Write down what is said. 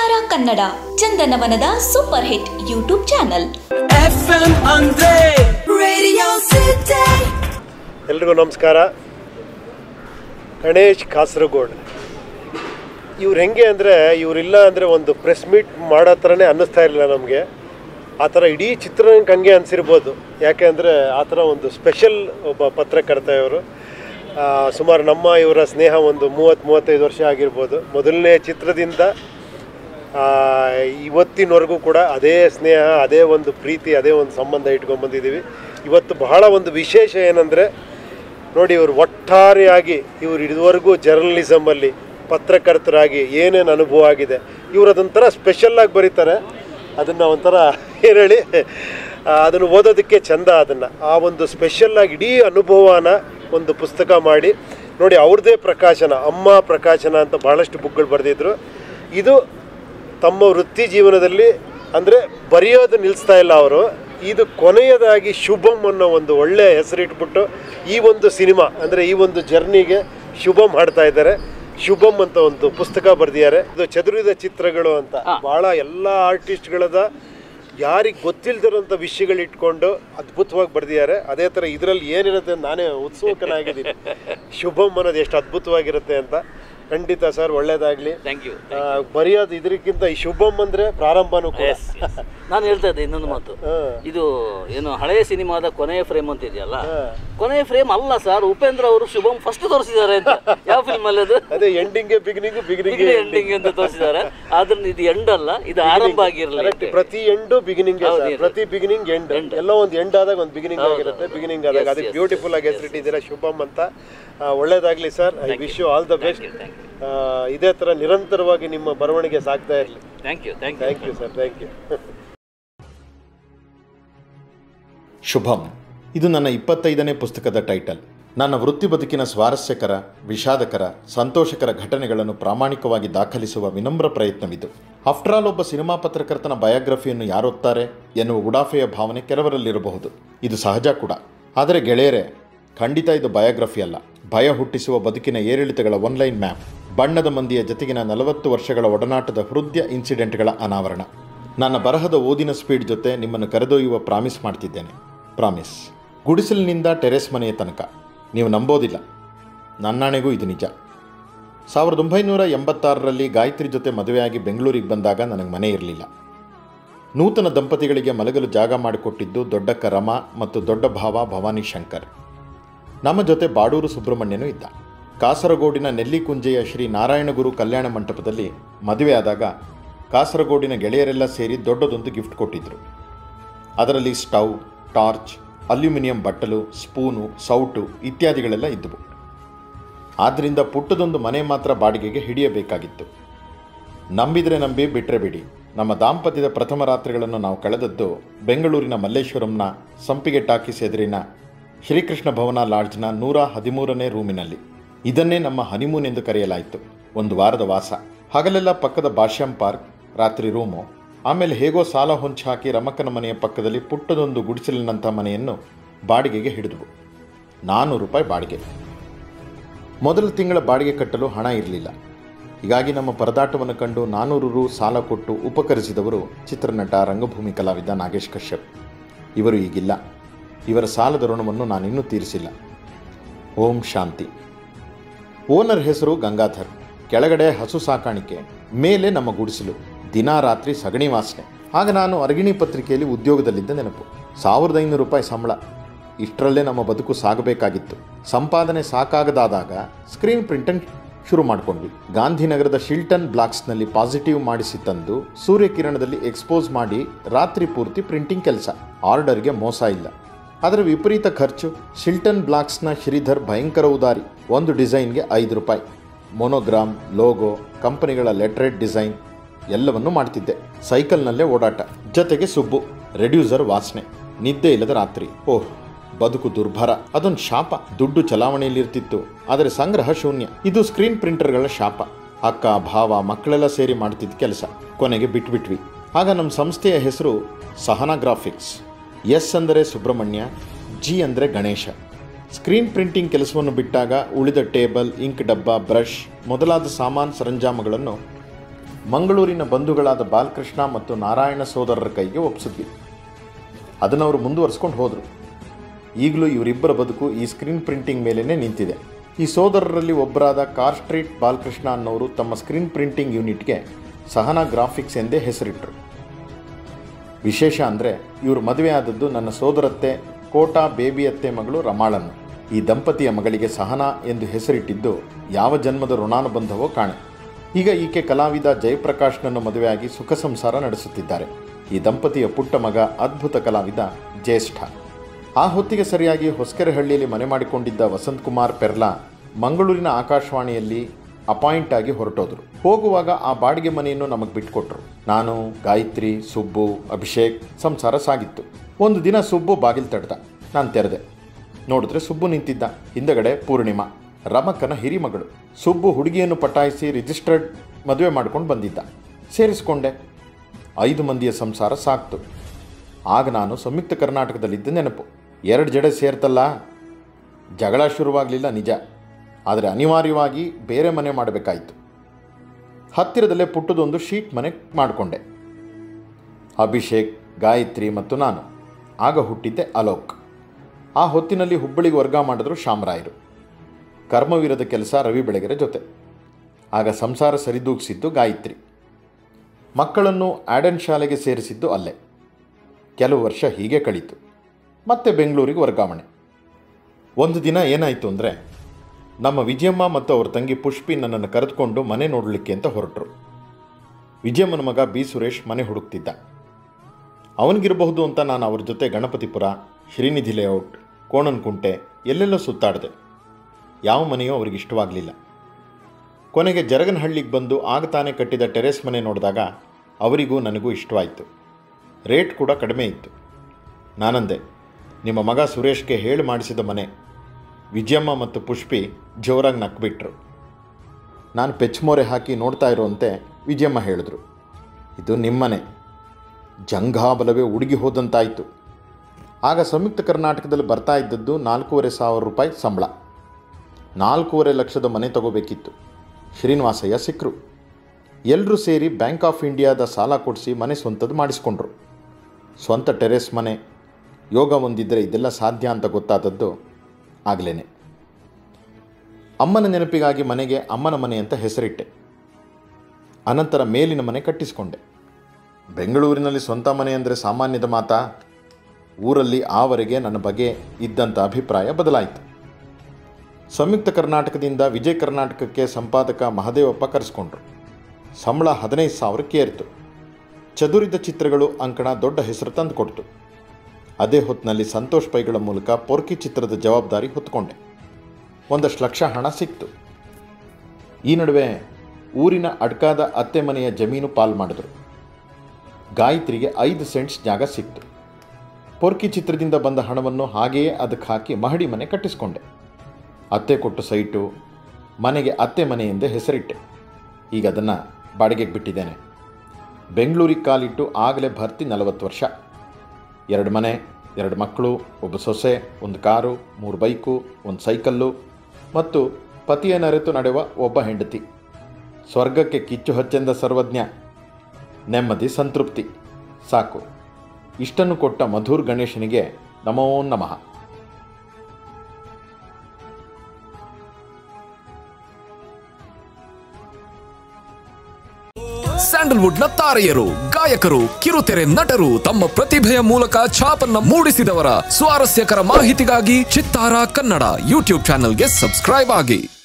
ಚಿತ್ತಾರ ಕನ್ನಡ ಚಂದನವನದ super hit YouTube channel FM ಅಂದ್ರೆ ರೇಡಿಯೋ ಸಿಟಿ ಎಲ್ರಿಗೂ ನಮಸ್ಕಾರ ಗಣೇಶ್ ಕಾಸರಗೋಡ್ ಇವ್ರು ಹೆಂಗೆ ಅಂದರೆ ಇವರಿಲ್ಲ ಅಂದರೆ ಒಂದು ಪ್ರೆಸ್ ಮೀಟ್ ಮಾಡೋ ಥರನೇ ಅನ್ನಿಸ್ತಾ ಇರಲಿಲ್ಲ ನಮಗೆ ಆ ಥರ ಇಡೀ ಚಿತ್ರರಂಗಕ್ಕೆ ಹಂಗೆ ಅನಿಸಿರ್ಬೋದು ಯಾಕೆ ಅಂದರೆ ಆ ಥರ ಒಂದು ಸ್ಪೆಷಲ್ ಒಬ್ಬ ಪತ್ರಕರ್ತ ಇವರು ಆ, ಸುಮಾರು ನಮ್ಮ ಇವರ ಸ್ನೇಹ ಒಂದು ಮೂವತ್ತು ಮೂವತ್ತೈದು ವರ್ಷ ಆಗಿರ್ಬೋದು ಮೊದಲನೇ ಚಿತ್ರದಿಂದ ಆ, ಇವತ್ತಿನವರೆಗೂ ಕೂಡ ಅದೇ ಸ್ನೇಹ ಅದೇ ಒಂದು ಪ್ರೀತಿ ಅದೇ ಒಂದು ಸಂಬಂಧ ಇಟ್ಕೊಂಡ್ಬಂದಿದ್ದೀವಿ ಇವತ್ತು ಬಹಳ ಒಂದು ವಿಶೇಷ ಏನಂದರೆ ನೋಡಿ ಇವರು ಒಟ್ಟಾರೆಯಾಗಿ ಇವರು ಇದುವರೆಗೂ ಜರ್ನಲಿಸಮಲ್ಲಿ ಪತ್ರಕರ್ತರಾಗಿ ಏನೇನು ಅನುಭವ ಆಗಿದೆ ಇವರು ಅದೊಂಥರ ಸ್ಪೆಷಲ್ಲಾಗಿ ಬರೀತಾರೆ ಅದನ್ನು ಒಂಥರ ಏನು ಹೇಳಿ ಆ, ಅದನ್ನು ಓದೋದಕ್ಕೆ ಚಂದ ಅದನ್ನು ಆ ಒಂದು ಸ್ಪೆಷಲ್ಲಾಗಿ ಇಡೀ ಅನುಭವನ ಒಂದು ಪುಸ್ತಕ ಮಾಡಿ ನೋಡಿ ಅವ್ರದ್ದೇ ಪ್ರಕಾಶನ ಅಮ್ಮ ಪ್ರಕಾಶನ ಅಂತ ಭಾಳಷ್ಟು ಬುಕ್ಗಳು ಬರೆದಿದ್ರು ಇದು ತಮ್ಮ ವೃತ್ತಿ ಜೀವನದಲ್ಲಿ ಅಂದರೆ ಬರೆಯೋದು ನಿಲ್ಲಿಸ್ತಾ ಇಲ್ಲ ಅವರು ಇದು ಕೊನೆಯದಾಗಿ ಶುಭಂ ಅನ್ನೋ ಒಂದು ಒಳ್ಳೆಯ ಹೆಸರಿಟ್ಬಿಟ್ಟು ಈ ಒಂದು ಸಿನಿಮಾ ಅಂದರೆ ಈ ಒಂದು ಜರ್ನಿಗೆ ಶುಭಂ ಹಾಡ್ತಾ ಇದ್ದಾರೆ ಶುಭಂ ಅಂತ ಒಂದು ಪುಸ್ತಕ ಬರೆದಿದ್ದಾರೆ ಇದು ಚದುರಿದ ಚಿತ್ರಗಳು ಅಂತ ಭಾಳ ಎಲ್ಲ ಆರ್ಟಿಸ್ಟ್ಗಳದ ಯಾರಿಗೆ ಗೊತ್ತಿಲ್ದಿರೋಂಥ ವಿಷಯಗಳು ಇಟ್ಕೊಂಡು ಅದ್ಭುತವಾಗಿ ಬರೆದಿದ್ದಾರೆ ಅದೇ ಥರ ಇದರಲ್ಲಿ ಏನಿರುತ್ತೆ ಅಂತ ನಾನೇ ಉತ್ಸುಕನಾಗಿದ್ದೀನಿ ಶುಭಂ ಅನ್ನೋದು ಎಷ್ಟು ಅದ್ಭುತವಾಗಿರುತ್ತೆ ಅಂತ ಖಂಡಿತ ಸರ್ ಒಳ್ಳೇದಾಗಲಿ ಥ್ಯಾಂಕ್ ಯು ಬರೆಯೋದು ಇದಕ್ಕಿಂತ ಈ ಶುಭಂ ಅಂದರೆ ಪ್ರಾರಂಭನೂ ಕೂಡ ನಾನು ಹೇಳ್ತಾ ಇದ್ದೆ ಇನ್ನೊಂದು ಮಾತು ಇದು ಏನು ಹಳೆಯ ಸಿನಿಮಾದ ಕೊನೆಯ ಫ್ರೇಮ್ ಅಂತ ಇದೆಯಲ್ಲ ಕೊನೆಯ ಫ್ರೇಮ್ ಅಲ್ಲ ಸರ್ ಉಪೇಂದ್ರ ಅವರು ಶುಭಂ ಫಸ್ಟ್ ತೋರಿಸಿದ್ದಾರೆ ಅಂತ ಯಾವ ಫಿಲ್ಮ್ ಅಲ್ಲಿ ಅದು ಅದೇ ಎಂಡಿಂಗೆ ಬಿಗಿನಿಂಗು ಬಿಗಿನಿಂಗ್ ಎಂಡಿಂಗ್ ಅಂತ ತೋರಿಸಿದ್ದಾರೆ ಆದ್ರೆ ಇದು ಎಂಡ್ ಅಲ್ಲ ಇದು ಆರಂಭ ಆಗಿರಲಿ ಕರೆಕ್ಟ್ ಪ್ರತಿ ಎಂಡು ಬಿಗಿನಿಂಗ್ ಹೌದು, yes. ಪ್ರತಿ ಬಿಗಿನಿಂಗ್ ಎಂಡ್ ಎಲ್ಲ ಒಂದು ಎಂಡ್ ಆದಾಗ ಒಂದು ಬಿಗಿನಿಂಗ್ ಆಗಿರುತ್ತೆ ಬಿಗಿನಿಂಗ್ ಆದಾಗ ಅದಕ್ಕೆ ಬ್ಯೂಟಿಫುಲ್ ಆಗಿ ಹೆಸರಿಟ್ಟಿದ್ದೀರಾ ಶುಭಂ ಅಂತ ಆ, ಒಳ್ಳೇದಾಗ್ಲಿ sir I wish you all the best ಇದೇ ತರ ನಿರಂತರವಾಗಿ ನಿಮ್ಮ ಬರವಣಿಗೆ ಸಾಗ್ತಾ ಇರಲಿ thank you thank you thank you sir thank you ಶುಭಂ ಇದು ನನ್ನ ಇಪ್ಪತ್ತೈದನೇ ಪುಸ್ತಕದ ಟೈಟಲ್ ನನ್ನ ವೃತ್ತಿ ಬದುಕಿನ ಸ್ವಾರಸ್ಯಕರ ವಿಷಾದಕರ ಸಂತೋಷಕರ ಘಟನೆಗಳನ್ನು ಪ್ರಾಮಾಣಿಕವಾಗಿ ದಾಖಲಿಸುವ ವಿನಮ್ರ ಪ್ರಯತ್ನವಿದು ಆಫ್ಟರ್ ಆಲ್ ಒಬ್ಬ ಸಿನಿಮಾ ಪತ್ರಕರ್ತನ ಬಯೋಗ್ರಫಿಯನ್ನು ಯಾರೊತ್ತಾರೆ ಎನ್ನುವ ಉಡಾಫೆಯ ಭಾವನೆ ಕೆಲವರಲ್ಲಿರಬಹುದು ಇದು ಸಹಜ ಕೂಡ ಆದರೆ ಗೆಳೆಯರೇ ಖಂಡಿತ ಇದು ಬಯೋಗ್ರಫಿ ಅಲ್ಲ ಭಯ ಹುಟ್ಟಿಸುವ ಬದುಕಿನ ಏರಿಳಿತಗಳ ಒನ್ಲೈನ್ ಮ್ಯಾಪ್ ಬಣ್ಣದ ಮಂದಿಯ ಜತೆಗಿನ ನಲವತ್ತು ವರ್ಷಗಳ ಒಡನಾಟದ ಹೃದಯ ಇನ್ಸಿಡೆಂಟ್ಗಳ ಅನಾವರಣ ನನ್ನ ಬರಹದ ಓದಿನ ಸ್ಪೀಡ್ ಜೊತೆ ನಿಮ್ಮನ್ನು ಕರೆದೊಯ್ಯುವ ಪ್ರಾಮಿಸ್ ಮಾಡ್ತಿದ್ದೇನೆ ಪ್ರಾಮಿಸ್ ಗುಡಿಸಲಿನಿಂದ ಟೆರೆಸ್ ಮನೆಯ ತನಕ ನೀವು ನಂಬೋದಿಲ್ಲ ನನ್ನಾಣೆಗೂ ಇದು ನಿಜ ಸಾವಿರದ ಒಂಬೈನೂರ ಎಂಬತ್ತಾರರಲ್ಲಿ ಗಾಯತ್ರಿ ಜೊತೆ ಮದುವೆಯಾಗಿ ಬೆಂಗಳೂರಿಗೆ ಬಂದಾಗ ನನಗೆ ಮನೆ ಇರಲಿಲ್ಲ ನೂತನ ದಂಪತಿಗಳಿಗೆ ಮಲಗಲು ಜಾಗ ಮಾಡಿಕೊಟ್ಟಿದ್ದು ದೊಡ್ಡಕ್ಕ ರಮಾ ಮತ್ತು ದೊಡ್ಡ ಭಾವ ಭವಾನಿ ಶಂಕರ್ ನಮ್ಮ ಜೊತೆ ಬಾಡೂರು ಸುಬ್ರಹ್ಮಣ್ಯನೂ ಇದ್ದ ಕಾಸರಗೋಡಿನ ನೆಲ್ಲಿಕುಂಜೆಯ ಶ್ರೀ ನಾರಾಯಣಗುರು ಕಲ್ಯಾಣ ಮಂಟಪದಲ್ಲಿ ಮದುವೆಯಾದಾಗ ಕಾಸರಗೋಡಿನ ಗೆಳೆಯರೆಲ್ಲ ಸೇರಿ ದೊಡ್ಡದೊಂದು ಗಿಫ್ಟ್ ಕೊಟ್ಟಿದ್ದರು ಅದರಲ್ಲಿ ಸ್ಟವ್ ಟಾರ್ಚ್ ಅಲ್ಯೂಮಿನಿಯಂ ಬಟ್ಟಲು ಸ್ಪೂನು ಸೌಟು ಇತ್ಯಾದಿಗಳೆಲ್ಲ ಇದ್ದವು ಆದ್ದರಿಂದ ಪುಟ್ಟದೊಂದು ಮನೆ ಮಾತ್ರ ಬಾಡಿಗೆಗೆ ಹಿಡಿಯಬೇಕಾಗಿತ್ತು ನಂಬಿದರೆ ನಂಬಿ ಬಿಟ್ಟರೆ ಬಿಡಿ ನಮ್ಮ ದಾಂಪತ್ಯದ ಪ್ರಥಮ ರಾತ್ರಿಗಳನ್ನು ನಾವು ಕಳೆದದ್ದು ಬೆಂಗಳೂರಿನ ಮಲ್ಲೇಶ್ವರಂನ ಸಂಪಿಗೆ ಟಾಕೀಸ್ ಎದುರಿನ ಶ್ರೀಕೃಷ್ಣ ಭವನ ಲಾಡ್ಜ್ನ ನೂರ ಹದಿಮೂರನೇ ರೂಮಿನಲ್ಲಿ ಇದನ್ನೇ ನಮ್ಮ ಹನಿಮೂನ್ ಎಂದು ಕರೆಯಲಾಯಿತು ಒಂದು ವಾರದ ವಾಸ ಹಗಲೆಲ್ಲ ಪಕ್ಕದ ಭಾಷ್ಯಂ ಪಾರ್ಕ್ ರಾತ್ರಿ ರೂಮು ಆಮೇಲೆ ಹೇಗೋ ಸಾಲ ಹೊಂಚು ಹಾಕಿ ರಮಕ್ಕನ ಮನೆಯ ಪಕ್ಕದಲ್ಲಿ ಪುಟ್ಟದೊಂದು ಗುಡಿಸಲಿನಂಥ ಮನೆಯನ್ನು ಬಾಡಿಗೆಗೆ ಹಿಡಿದವು ನಾನ್ನೂರು ರೂಪಾಯಿ ಬಾಡಿಗೆ ಮೊದಲ ತಿಂಗಳ ಬಾಡಿಗೆ ಕಟ್ಟಲು ಹಣ ಇರಲಿಲ್ಲ ಹೀಗಾಗಿ ನಮ್ಮ ಪರದಾಟವನ್ನು ಕಂಡು ನಾನೂರು ರು ಸಾಲ ಕೊಟ್ಟು ಉಪಕರಿಸಿದವರು ಚಿತ್ರನಟ ರಂಗಭೂಮಿ ಕಲಾವಿದ ನಾಗೇಶ್ ಕಶ್ಯಪ್ ಇವರು ಈಗಿಲ್ಲ ಇವರ ಸಾಲದ ಋಣವನ್ನು ನಾನಿನ್ನೂ ತೀರಿಸಿಲ್ಲ ಓಂ ಶಾಂತಿ ಓನರ್ ಹೆಸರು ಗಂಗಾಧರ್ ಕೆಳಗಡೆ ಹಸು ಸಾಕಾಣಿಕೆ ಮೇಲೆ ನಮ್ಮ ಗುಡಿಸಲು ದಿನಾ ರಾತ್ರಿ ಸಗಣಿ ವಾಸನೆ ಆಗ ನಾನು ಅರಗಿಣಿ ಪತ್ರಿಕೆಯಲ್ಲಿ ಉದ್ಯೋಗದಲ್ಲಿದ್ದ ನೆನಪು ಸಾವಿರದ ಐನೂರು ರೂಪಾಯಿ ಸಂಬಳ ಇಷ್ಟರಲ್ಲೇ ನಮ್ಮ ಬದುಕು ಸಾಗಬೇಕಾಗಿತ್ತು ಸಂಪಾದನೆ ಸಾಕಾಗದಾದಾಗ ಸ್ಕ್ರೀನ್ ಪ್ರಿಂಟಿಂಗ್ ಶುರು ಮಾಡಿಕೊಂಡ್ವಿ ಗಾಂಧಿನಗರದ ಶಿಲ್ಟನ್ ಬ್ಲಾಕ್ಸ್ನಲ್ಲಿ ಪಾಸಿಟಿವ್ ಮಾಡಿಸಿ ತಂದು ಸೂರ್ಯಕಿರಣದಲ್ಲಿ ಎಕ್ಸ್ಪೋಸ್ ಮಾಡಿ ರಾತ್ರಿ ಪೂರ್ತಿ ಪ್ರಿಂಟಿಂಗ್ ಕೆಲಸ ಆರ್ಡರ್ಗೆ ಮೋಸ ಇಲ್ಲ ಅದರ ವಿಪರೀತ ಖರ್ಚು ಶಿಲ್ಟನ್ ಬ್ಲಾಕ್ಸ್ನ ಶ್ರೀಧರ್ ಭಯಂಕರ ಉದಾರಿ ಒಂದು ಡಿಸೈನ್ಗೆ ಐದು ರೂಪಾಯಿ ಮೊನೋಗ್ರಾಮ್ ಲೋಗೋ ಕಂಪನಿಗಳ ಲೆಟ್ರೇಟ್ ಡಿಸೈನ್ ಎಲ್ಲವನ್ನೂ ಮಾಡ್ತಿದ್ದೆ ಸೈಕಲ್ನಲ್ಲೇ ಓಡಾಟ ಜೊತೆಗೆ ಸುಬ್ಬು ರೆಡ್ಯೂಸರ್ ವಾಸನೆ ನಿದ್ದೆ ಇಲ್ಲದ ರಾತ್ರಿ ಓಹ್ ಬದುಕು ದುರ್ಭರ ಅದೊಂದು ಶಾಪ ದುಡ್ಡು ಚಲಾವಣೆಯಲ್ಲಿರ್ತಿತ್ತು ಆದರೆ ಸಂಗ್ರಹ ಶೂನ್ಯ ಇದು ಸ್ಕ್ರೀನ್ ಪ್ರಿಂಟರ್ಗಳ ಶಾಪ ಅಕ್ಕ ಭಾವ ಮಕ್ಕಳೆಲ್ಲ ಸೇರಿ ಮಾಡ್ತಿದ್ದ ಕೆಲಸ ಕೊನೆಗೆ ಬಿಟ್ಬಿಟ್ವಿ ಆಗ ನಮ್ಮ ಸಂಸ್ಥೆಯ ಹೆಸರು ಸಹನಾ ಗ್ರಾಫಿಕ್ಸ್ ಎಸ್ ಅಂದರೆ ಸುಬ್ರಹ್ಮಣ್ಯ ಜಿ ಅಂದರೆ ಗಣೇಶ ಸ್ಕ್ರೀನ್ ಪ್ರಿಂಟಿಂಗ್ ಕೆಲಸವನ್ನು ಬಿಟ್ಟಾಗ ಉಳಿದ ಟೇಬಲ್ ಇಂಕ್ ಡಬ್ಬ ಬ್ರಷ್ ಮೊದಲಾದ ಸಾಮಾನು ಸರಂಜಾಮಗಳನ್ನು ಮಂಗಳೂರಿನ ಬಂಧುಗಳಾದ ಬಾಲಕೃಷ್ಣ ಮತ್ತು ನಾರಾಯಣ ಸೋದರರ ಕೈಗೆ ಒಪ್ಪಿಸಿದ್ವಿ ಅದನ್ನು ಅವರು ಮುಂದುವರಿಸ್ಕೊಂಡು ಹೋದರು ಈಗಲೂ ಇವರಿಬ್ಬರ ಬದುಕು ಈ ಸ್ಕ್ರೀನ್ ಪ್ರಿಂಟಿಂಗ್ ಮೇಲೇ ನಿಂತಿದೆ ಈ ಸೋದರರಲ್ಲಿ ಒಬ್ಬರಾದ ಕಾರ್ ಸ್ಟ್ರೀಟ್ ಬಾಲಕೃಷ್ಣ ಅನ್ನೋರು ತಮ್ಮ ಸ್ಕ್ರೀನ್ ಪ್ರಿಂಟಿಂಗ್ ಯೂನಿಟ್ಗೆ ಸಹನಾ ಗ್ರಾಫಿಕ್ಸ್ ಎಂದೇ ಹೆಸರಿಟ್ಟರು ವಿಶೇಷ ಅಂದರೆ ಇವರು ಮದುವೆ ಆದದ್ದು ನನ್ನ ಸೋದರತ್ತೆ ಕೋಟಾ ಬೇಬಿಯತ್ತೆ ಮಗಳು ರಮಾಳನ್ನು ಈ ದಂಪತಿಯ ಮಗಳಿಗೆ ಸಹನಾ ಎಂದು ಹೆಸರಿಟ್ಟಿದ್ದು ಯಾವ ಜನ್ಮದ ಋಣಾನುಬಂಧವೋ ಕಾಣೆ ಈಗ ಈಕೆ ಕಲಾವಿದ ಜಯಪ್ರಕಾಶ್ನನ್ನು ಮದುವೆಯಾಗಿ ಸುಖ ಸಂಸಾರ ನಡೆಸುತ್ತಿದ್ದಾರೆ ಈ ದಂಪತಿಯ ಪುಟ್ಟ ಮಗ ಅದ್ಭುತ ಕಲಾವಿದ ಜ್ಯೇಷ್ಠ ಆ ಹೊತ್ತಿಗೆ ಸರಿಯಾಗಿ ಹೊಸಕೆರೆಹಳ್ಳಿಯಲ್ಲಿ ಮನೆ ಮಾಡಿಕೊಂಡಿದ್ದ ವಸಂತ್ ಕುಮಾರ್ ಪೆರ್ಲಾ ಮಂಗಳೂರಿನ ಆಕಾಶವಾಣಿಯಲ್ಲಿ ಅಪಾಯಿಂಟ್ ಆಗಿ ಹೊರಟೋದ್ರು ಹೋಗುವಾಗ ಆ ಬಾಡಿಗೆ ಮನೆಯನ್ನು ನಮಗೆ ಬಿಟ್ಕೊಟ್ರು ನಾನು ಗಾಯತ್ರಿ ಸುಬ್ಬು ಅಭಿಷೇಕ್ ಸಂಸಾರ ಸಾಗಿತ್ತು ಒಂದು ದಿನ ಸುಬ್ಬು ಬಾಗಿಲು ತಡ್ದ ನಾನು ತೆರೆದೆ ನೋಡಿದ್ರೆ ಸುಬ್ಬು ನಿಂತಿದ್ದ ಹಿಂದಗಡೆ ಪೂರ್ಣಿಮಾ ರಮಕ್ಕನ ಹಿರಿಮಗಳು ಸುಬ್ಬು ಹುಡುಗಿಯನ್ನು ಪಟಾಯಿಸಿ ರಿಜಿಸ್ಟರ್ಡ್ ಮದುವೆ ಮಾಡ್ಕೊಂಡು ಬಂದಿದ್ದ ಸೇರಿಸ್ಕೊಂಡೆ ಐದು ಮಂದಿಯ ಸಂಸಾರ ಸಾಕ್ತು ಆಗ ನಾನು ಸಂಯುಕ್ತ ಕರ್ನಾಟಕದಲ್ಲಿದ್ದ ನೆನಪು ಎರಡು ಜಡೆ ಸೇರ್ತಲ್ಲ ಜಗಳ ಶುರುವಾಗಲಿಲ್ಲ ನಿಜ ಆದರೆ ಅನಿವಾರ್ಯವಾಗಿ ಬೇರೆ ಮನೆ ಮಾಡಬೇಕಾಯಿತು ಹತ್ತಿರದಲ್ಲೇ ಪುಟ್ಟದೊಂದು ಶೀಟ್ ಮನೆ ಮಾಡಿಕೊಂಡೆ ಅಭಿಷೇಕ್ ಗಾಯತ್ರಿ ಮತ್ತು ನಾನು ಆಗ ಹುಟ್ಟಿದ್ದೆ ಅಲೋಕ್ ಆ ಹೊತ್ತಿನಲ್ಲಿ ಹುಬ್ಬಳ್ಳಿಗೆ ವರ್ಗ ಮಾಡಿದ್ರು ಶಾಮರಾಯರು ಕರ್ಮವೀರದ ಕೆಲಸ ರವಿ ಬೆಳಗೆರೆ ಜೊತೆ ಆಗ ಸಂಸಾರ ಸರಿದೂಗಿಸಿದ್ದು ಗಾಯತ್ರಿ ಮಕ್ಕಳನ್ನು ಆ್ಯಡನ್ ಶಾಲೆಗೆ ಸೇರಿಸಿದ್ದು ಅಲ್ಲೇ ಕೆಲವು ವರ್ಷ ಹೀಗೆ ಕಳೀತು ಮತ್ತೆ ಬೆಂಗಳೂರಿಗೆ ವರ್ಗಾವಣೆ ಒಂದು ದಿನ ಏನಾಯಿತು ಅಂದರೆ ನಮ್ಮ ವಿಜಯಮ್ಮ ಮತ್ತು ಅವ್ರ ತಂಗಿ ಪುಷ್ಪಿ ನನ್ನನ್ನು ಕರೆದುಕೊಂಡು ಮನೆ ನೋಡಲಿಕ್ಕೆ ಅಂತ ಹೊರಟರು ವಿಜಯಮ್ಮನ ಮಗ ಬಿ ಸುರೇಶ್ ಮನೆ ಹುಡುಕ್ತಿದ್ದ ಅವನಿಗಿರಬಹುದು ಅಂತ ನಾನು ಅವ್ರ ಜೊತೆ ಗಣಪತಿಪುರ ಶ್ರೀನಿಧಿ ಲೇಔಟ್ ಕೋಣನಕುಂಟೆ ಎಲ್ಲೆಲ್ಲೋ ಸುತ್ತಾಡಿದೆ ಯಾವ ಮನೆಯೂ ಅವ್ರಿಗೆ ಇಷ್ಟವಾಗಲಿಲ್ಲ ಕೊನೆಗೆ ಜರಗನಹಳ್ಳಿಗೆ ಬಂದು ಆಗ ತಾನೇ ಕಟ್ಟಿದ ಟೆರೇಸ್ ಮನೆ ನೋಡಿದಾಗ ಅವರಿಗೂ ನನಗೂ ಇಷ್ಟವಾಯಿತು ರೇಟ್ ಕೂಡ ಕಡಿಮೆ ಇತ್ತು ನಾನಂದೆ ನಿಮ್ಮ ಮಗ ಸುರೇಶ್ಗೆ ಹೇಳಿ ಮಾಡಿಸಿದ ಮನೆ ವಿಜಯಮ್ಮ ಮತ್ತು ಪುಷ್ಪಿ ಜೋರಾಗಿ ನಕ್ಬಿಟ್ರು ನಾನು ಪೆಚ್ಮೋರೆ ಹಾಕಿ ನೋಡ್ತಾ ಇರೋಂತೆ ವಿಜಯಮ್ಮ ಹೇಳಿದ್ರು ಇದು ನಿಮ್ಮನೆ ಜಂಘಾಬಲವೇ ಉಡುಗಿ ಹೋದಂತಾಯಿತು ಆಗ ಸಂಯುಕ್ತ ಕರ್ನಾಟಕದಲ್ಲಿ ಬರ್ತಾ ಇದ್ದದ್ದು ನಾಲ್ಕೂವರೆ ಸಾವಿರ ರೂಪಾಯಿ ಸಂಬಳ ನಾಲ್ಕೂವರೆ ಲಕ್ಷದ ಮನೆ ತಗೋಬೇಕಿತ್ತು ಶ್ರೀನಿವಾಸಯ್ಯ ಸಿಕ್ಕರು ಎಲ್ಲರೂ ಸೇರಿ ಬ್ಯಾಂಕ್ ಆಫ್ ಇಂಡಿಯಾದ ಸಾಲ ಕೊಡಿಸಿ ಮನೆ ಸ್ವಂತದ್ದು ಮಾಡಿಸ್ಕೊಂಡ್ರು ಸ್ವಂತ ಟೆರೇಸ್ ಮನೆ ಯೋಗ ಹೊಂದಿದ್ದರೆ ಇದೆಲ್ಲ ಸಾಧ್ಯ ಅಂತ ಗೊತ್ತಾದದ್ದು ಆಗಲೇ ಅಮ್ಮನ ನೆನಪಿಗಾಗಿ ಮನೆಗೆ ಅಮ್ಮನ ಮನೆ ಅಂತ ಹೆಸರಿಟ್ಟೆ ಅನಂತರ ಮೇಲಿನ ಮನೆ ಕಟ್ಟಿಸಿಕೊಂಡೆ ಬೆಂಗಳೂರಿನಲ್ಲಿ ಸ್ವಂತ ಮನೆ ಅಂದರೆ ಸಾಮಾನ್ಯದ ಮಾತಾ ಊರಲ್ಲಿ ಆವರೆಗೆ ನನ್ನ ಬಗ್ಗೆ ಇದ್ದಂಥ ಅಭಿಪ್ರಾಯ ಬದಲಾಯಿತು ಸಂಯುಕ್ತ ಕರ್ನಾಟಕದಿಂದ ವಿಜಯ ಕರ್ನಾಟಕಕ್ಕೆ ಸಂಪಾದಕ ಮಹದೇವಪ್ಪ ಕರೆಸ್ಕೊಂಡ್ರು ಸಂಬಳ ಹದಿನೈದು ಸಾವಿರಕ್ಕೆ ಏರಿತು ಚದುರಿದ ಚಿತ್ರಗಳು ಅಂಕಣ ದೊಡ್ಡ ಹೆಸರು ತಂದುಕೊಡ್ತು ಅದೇ ಹೊತ್ತಿನಲ್ಲಿ ಸಂತೋಷ್ ಪೈಗಳ ಮೂಲಕ ಪೊರ್ಕಿ ಚಿತ್ರದ ಜವಾಬ್ದಾರಿ ಹೊತ್ಕೊಂಡೆ ಒಂದಷ್ಟು ಲಕ್ಷ ಹಣ ಸಿಕ್ತು ಈ ನಡುವೆ ಊರಿನ ಅಡ್ಕಾದ ಅತ್ತೆ ಮನೆಯ ಜಮೀನು ಪಾಲ್ ಮಾಡಿದ್ರು ಗಾಯತ್ರಿಗೆ ಐದು ಸೆಂಟ್ಸ್ ಜಾಗ ಸಿಕ್ತು ಪೊರ್ಕಿ ಚಿತ್ರದಿಂದ ಬಂದ ಹಣವನ್ನು ಹಾಗೆಯೇ ಅದಕ್ಕೆ ಹಾಕಿ ಮಹಡಿ ಮನೆ ಕಟ್ಟಿಸ್ಕೊಂಡೆ ಅತ್ತೆ ಕೊಟ್ಟು ಸೈಟು ಮನೆಗೆ ಅತ್ತೆ ಮನೆ ಎಂದೇ ಹೆಸರಿಟ್ಟೆ ಈಗ ಅದನ್ನು ಬಾಡಿಗೆಗೆ ಬಿಟ್ಟಿದ್ದೇನೆ ಬೆಂಗಳೂರಿಗೆ ಕಾಲಿಟ್ಟು ಆಗಲೇ ಭರ್ತಿ ನಲವತ್ತು ವರ್ಷ ಎರಡು ಮನೆ ಎರಡು ಮಕ್ಕಳು ಒಬ್ಬ ಸೊಸೆ ಒಂದು ಕಾರು ಮೂರು ಬೈಕು ಒಂದು ಸೈಕಲ್ಲು ಮತ್ತು ಪತಿಯ ನರೆತು ನಡೆಯುವ ಒಬ್ಬ ಹೆಂಡತಿ ಸ್ವರ್ಗಕ್ಕೆ ಕಿಚ್ಚು ಹಚ್ಚೆಂದ ಸರ್ವಜ್ಞ ನೆಮ್ಮದಿ ಸಂತೃಪ್ತಿ ಸಾಕು ಇಷ್ಟನ್ನು ಕೊಟ್ಟ ಮಧುರ್ ಗಣೇಶನಿಗೆ ನಮೋ ನಮಃ ಸ್ಯಾಂಡಲ್ವುಡ್ ನ ತಾರೆಯರು ಗಾಯಕರು ಕಿರುತೆರೆ ನಟರು ತಮ್ಮ ಪ್ರತಿಭೆಯ ಮೂಲಕ ಛಾಪನ್ನ ಮೂಡಿಸಿದವರ ಸ್ವಾರಸ್ಯಕರ ಮಾಹಿತಿಗಾಗಿ ಚಿತ್ತಾರ ಕನ್ನಡ ಯೂಟ್ಯೂಬ್ ಚಾನೆಲ್ಗೆ ಸಬ್ಸ್ಕ್ರೈಬ್ ಆಗಿ